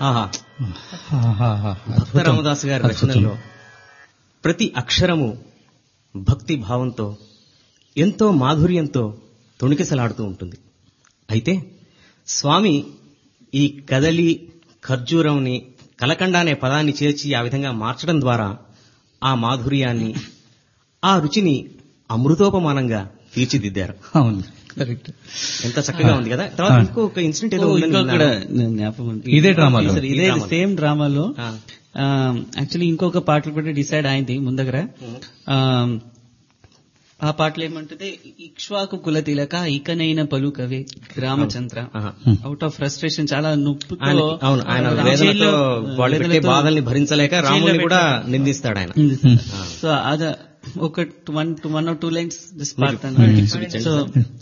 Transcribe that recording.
ఆహా ఆహాహా. భక్త రామదాసు గారి రచనల్లో ప్రతి అక్షరము భక్తి భావంతో ఎంతో మాధుర్యంతో తొణికిసలాడుతూ ఉంటుంది అయితే స్వామి ఈ కదలి ఖర్జూరంని కలకండ అనే పదాన్ని చేర్చి ఆ విధంగా మార్చడం ద్వారా ఆ మాధుర్యాన్ని ఆ రుచిని అమృతోపమానంగా తీర్చిదిద్దారు అవును కరెక్ట్ ఎంత చక్కగా ఉంది కదా తర్వాత ఆ. ఇంకొక ఇన్సిడెంట్ ఏదో ఓ, ఉందని ఇంకొకటి విన్నాను. జ్ఞాపకం ఉంది. ఇదే డ్రామాలో? సరే, ఇదే ఈ డ్రామాలో. సేమ్ డ్రామాలో ఆ. యాక్చువల్లీ ఇంకొక పాటలు కూడా డిసైడ్ అయింది ముందగర ఆ, ఆ పాటలు ఏమంటుంది ఇక్ష్వాకు కుల తిలక ఇకనైన పలుకవే రామచంద్ర ఆహా. అవుట్ ఆఫ్ ఫ్రస్ట్రేషన్ చాలా నొప్పితో ఆయన అవును ఆయన రామ వేదనతో జైల్లో, వాళ్ళు పెట్టే వేదనతో బాధల్ని భరించలేక రాముని జైల్లో కూడా పెట్టారు. నిందిస్తాడు ఆయన సో అద ఒక one one or two lines this part చూపించండి సో